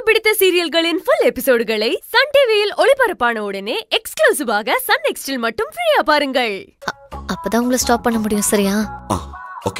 பிடித்த சீரியல்களின் full எபிசோடுகளை Sun டிவியில் ஒளிபரப்பான உடனே எக்ஸ்க்ளூசிவாக சன் நெக்ஸ்டில் மட்டும் ஃப்ரீயா பாருங்கள் அப்பதான் உங்களை ஸ்டாப் பண்ண முடியும் சரியா ஆ ஓகே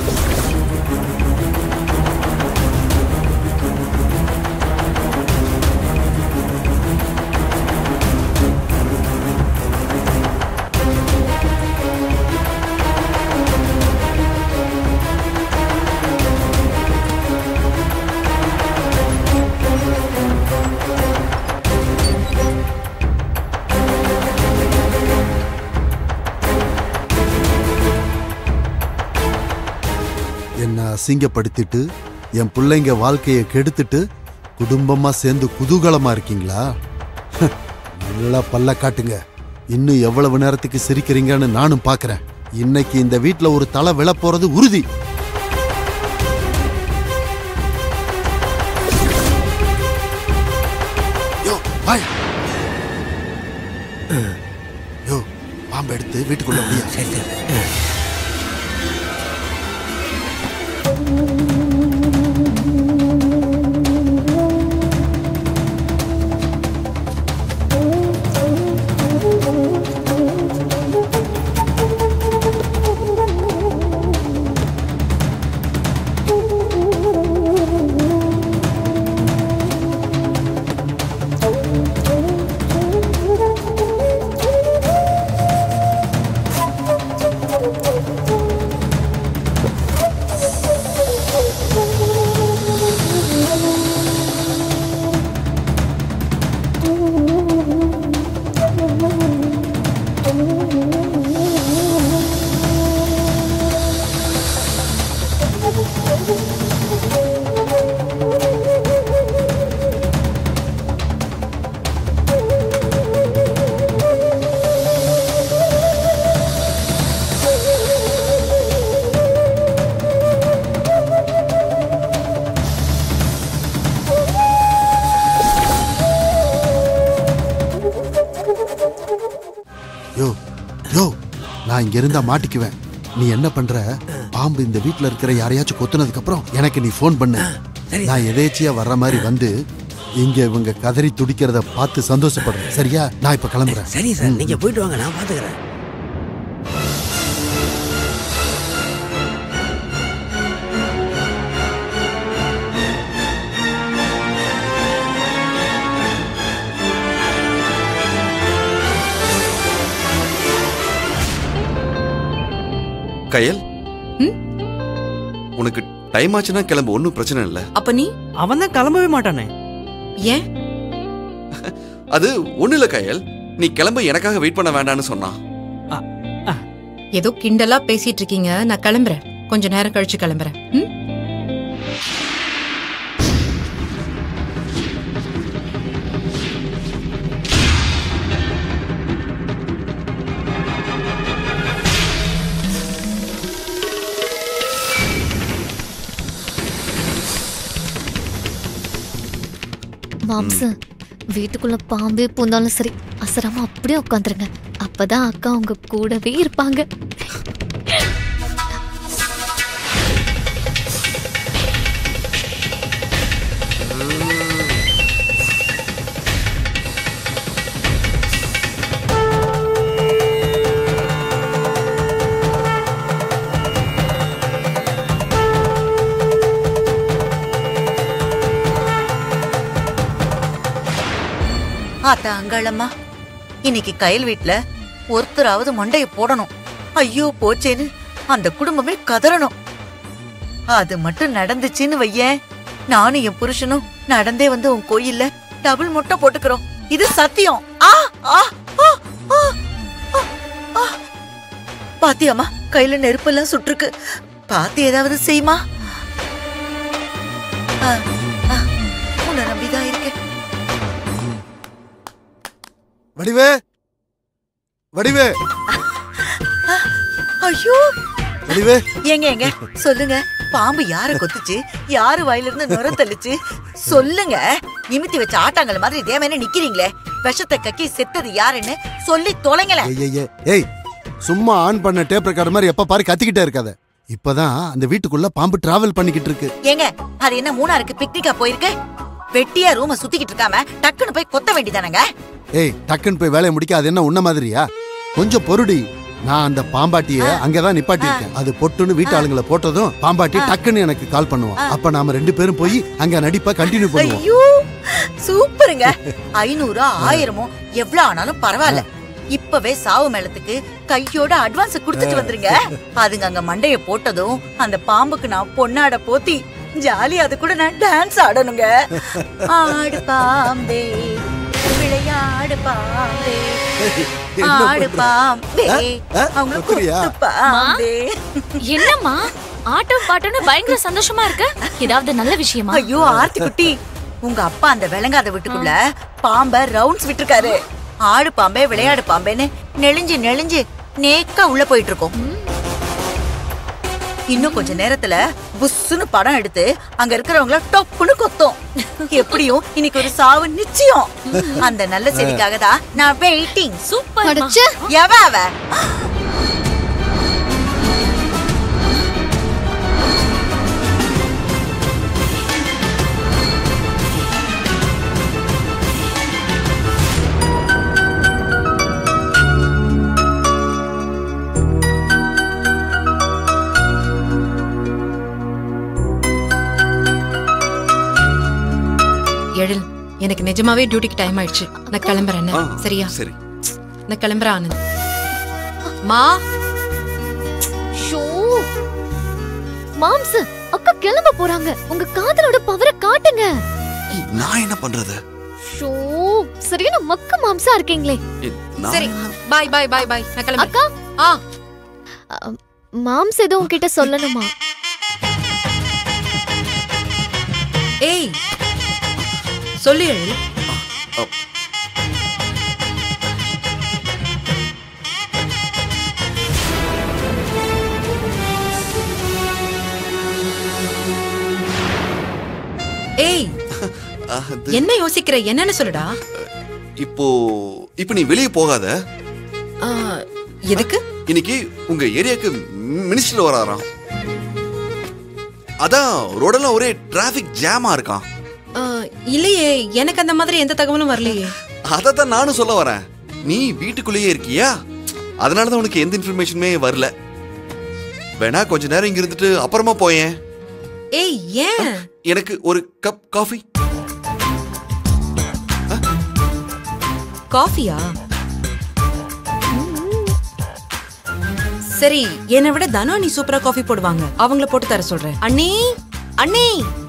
என்ன அசிங்கப்படுத்திட்டு என் பிள்ளைங்க வாழ்க்கையை கெடுத்துட்டு குடும்பமா சேர்ந்து குதூகலமா இருக்கீங்களா நல்லா பல்ல காட்டுங்க இன்னும் எவ்வளவு நேரத்துக்கு சிரிக்கிறீங்கன்னு நானும் பார்க்கறேன் இன்னைக்கு இந்த வீட்ல ஒரு தலை விழ போறது உறுதி யோ வாய் யோ பாம்பு எடுத்து வீட்டுக்குள்ள முடியா யோ யோ நான் இங்க இருந்தா மாட்டிக்குவேன் நீ என்ன பண்ற பாம்பு இந்த வீட்ல இருக்கிற யாரையாச்சும் கொத்துனதுக்கு அப்புறம் எனக்கு நீ ஃபோன் பண்ணு நான் எதேச்சியா வர்ற மாதிரி வந்து இங்க இவங்க கதறி துடிக்கிறத பார்த்து சந்தோஷப்படுறேன் சரியா நான் இப்ப கிளம்புறேன் சரி சார் நீங்க போயிட்டு வாங்க நான் பாத்துக்கிறேன் கயல் உனக்கு டைம் ஆச்சுன்னா கிளம்பு ஒன்றும் பிரச்சனை இல்லை அப்ப நீ அவன் தான் கிளம்பவே மாட்டானே ஏன் அது ஒன்றும் இல்லை கயல் நீ கிளம்ப எனக்காக வெயிட் பண்ண வேண்டாம்னு சொன்னான் ஏதோ கிண்டலா பேசிட்டு இருக்கீங்க நான் கிளம்புறேன் கொஞ்ச நேரம் கழிச்சு கிளம்புறேன் ம்? மாம்சு வீட்டுக்குள்ள பாம்பே பூந்தாலும் சரி அசராம அப்படியே உட்காந்துருங்க அப்பதான் அக்கா உங்க கூடவே இருப்பாங்க ஆத்தா அங்காளம்மா இன்னைக்கு கயல் வீட்ல ஒருத்தராவது மண்டைய போடணும் ஐயோ போச்சேன்னு அந்த குடும்பமே கதறணும் அது மட்டும் நடந்துச்சுன்னு வையேன் நானும் என் புருஷனும் நடந்தே வந்து உன் கோயில்ல டபுள் முட்டை போட்டுக்கிறோம் இது சத்தியம் ஆ ஆ ஆ, ஆ, ஆ, ஆ. பாத்தியாம்மா கையில நெருப்பெல்லாம் சுற்றுக்கு பார்த்து ஏதாவது செய்யுமா ஆ, ஆ, உன்னை நம்பிதான் இருக்கேன் வடிவே வடிவே ஐயோ வடிவே ஏங்க ஏங்க சொல்லுங்க பாம்பு யார கொத்துச்சு யாரு வாயில இருந்து நுர தள்ளுச்சு சொல்லுங்க நிமித்தி வச்ச ஆட்டாங்கல் மாதிரி தேவையான நிக்கிறீங்களே விஷத்தை கக்கி செத்தது யாருன்னு சொல்லி தொலைங்களேன் ஏய், ஏய், ஏய், ஏய் சும்மா ஆன் பண்ண டேப் ரெக்கார்டு மாதிரி எப்ப பாரு கத்திக்கிட்டே இருக்காத இப்பதான் அந்த வீட்டுக்குள்ள பாம்பு டிராவல் பண்ணிக்கிட்டு இருக்கு ஏங்க அது என்ன மூணாருக்கு பிக்னிக்கா போயிருக்கு வெட்டியா ரூம சுத்திக்கிட்டு இருக்காம டக்குன்னு போய் கொத்த வேண்டியதானங்க ஏய் டக்குன்னு போய் வேலையை முடிக்க அது என்ன உன்ன மாதிரியா கொஞ்சம் பொறுடி நான் அந்த பாம்பாட்டிய அங்கதான் நிப்பாட்டி இருக்கேன் அது பொட்டுன்னு வீட்டு ஆளுங்களை போட்டதும் பாம்பாட்டி டக்குன்னு எனக்கு கால் பண்ணுவான் அப்ப நாம ரெண்டு பேரும் போய் அங்க நடிப்பா கண்டினியூ பண்ணுவோம் ஐயோ சூப்பருங்க ஐநூறு ஆயிரமோ எவ்வளவு ஆனாலும் பரவாயில்ல இப்பவே சாவு மேளத்துக்கு கையோட அட்வான்ஸ் குடுத்துட்டு வந்துருங்க அதுங்க அங்க மண்டைய போட்டதும் அந்த பாம்புக்கு நான் பொன்னாட போத்தி ஜாலி அது கூட நான் டான்ஸ் ஆடணுங்க ஆடு பாம்பே விளையாடு பாம்பே ஆடு பாம்பே அவங்க அப்படியா? குத்து பாம்பே என்னம்மா ஆட்டம் பாட்டம்னு பயங்கர சந்தோஷமா இருக்கு ஏதாவது நல்ல விஷயமா ஐயோ ஆர்த்தி குட்டி உங்க அப்பா அந்த விளங்காத வீட்டுக்குள்ள பாம்ப ரவுண்ட்ஸ் விட்டுருக்காரு ஆடு பாம்பே விளையாடு பாம்பேன்னு நெளிஞ்சு நெளிஞ்சு நேக்கா உள்ள போயிட்டு இருக்கோம் இன்னும் கொஞ்ச நேரத்துல புஸ்ஸுன்னு படம் எடுத்து அங்க இருக்கிறவங்கள டொப்புன்னு கொத்தும் எப்படியும் இன்னைக்கு ஒரு சாவு நிச்சயம் அந்த நல்ல செய்திக்காக தான் நான் வெயிட்டிங் சூப்பர் அடச்சே எவ அவ எழில் எனக்கு நிஜமாவே டியூட்டிக்கு டைம் ஆயிடுச்சு நான் கிளம்புறேன் ஆ, சரியா சரி நான் கிளம்புறேன் ஆனந்த் மா ஷோ மாம்ஸ் அக்கா கிளம்ப போறாங்க உங்க காதலோட பவரை காட்டுங்க நான் என்ன பண்றது ஷோ சரியான மக்க மாம்சா இருக்கீங்களே இ- நான் சரி பாய் பாய் பாய் பாய் நான் கிளம்புறேன் அக்கா ஆ அ, மாம்ஸ் ஏதோ உன்கிட்ட சொல்லணுமா ஏய் சொல்லு எழில் அ, ஏய் அது என்ன யோசிக்கிற என்னன்னு சொல்லுடா இப்போ இப்போ நீ வெளியே போகாத ஆ, எதுக்கு இன்னைக்கு உங்க ஏரியாக்கு மினிஸ்டர் வராராம் அதான் ரோடெல்லாம் ஒரே டிராஃபிக் ஜாமா இருக்கான் ஆ, இல்லையே எனக்கு அந்த மாதிரி எந்த தகவலும் வரலையே அதைத்தான் நானும் சொல்ல வரேன் நீ வீட்டுக்குள்ளேயே இருக்கியா அதனால தான் உனக்கு எந்த இன்ஃபர்மேஷனுமே வரல வேணா கொஞ்ச நேரம் இங்க இருந்துட்டு அப்புறமா போயேன் ஏய் ஏன் எனக்கு ஒரு கப் காஃபி காஃபியா சரி என்னை விட தனு நீ சூப்பரா காஃபி போடுவாங்க அவங்கள போட்டு தர சொல்றேன் அண்ணி அண்ணி